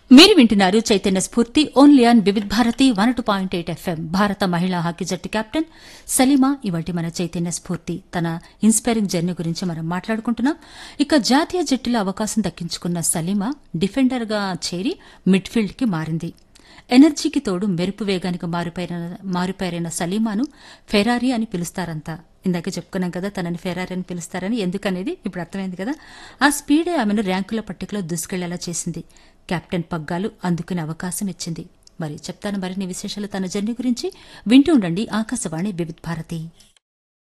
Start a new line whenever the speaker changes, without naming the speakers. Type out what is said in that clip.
మీరు వింటున్నారు Chaitanya Spoorthi only on Vividh Bharati one two point eight FM భారత మహిళా హాకీ జట్టు కెప్టెన్ సలీమా ఇవాటి మన చైతన్య స్ఫూర్తి తన ఇన్స్పైరింగ్ జర్నీ గురించి మనం మాట్లాడుకుంటున్నాం ఇక జాతీయ జట్టులో అవకాశం దక్కించుకున్న సలీమా డిఫెండర్గా చేరి మిడ్ఫీల్డ్ కి మారింది ఎనర్జీకి తోడు మెరుపు వేగానికి మారుపైన మారుపేరైన సలీమాను ఫెరారీ అని పిలుస్తారంతా ఇందాక చెప్పుకున్నాం కదా తనని ఫెరారీ అని పిలుస్తారని ఎందుకనేది ఇప్పుడు అర్థమైంది కదా ఆ స్పీడే ఆమెను ర్యాంకుల పట్టికలో దూసుకెళ్లేలా చేసింది కెప్టెన్ పగ్గాలు అందుకునే అవకాశం ఇచ్చింది మరి చెప్తాను మరిన్ని విశేషాలు తన జర్నీ గురించి వింటూ ఉండండి ఆకాశవాణి వివిధ్ భారతి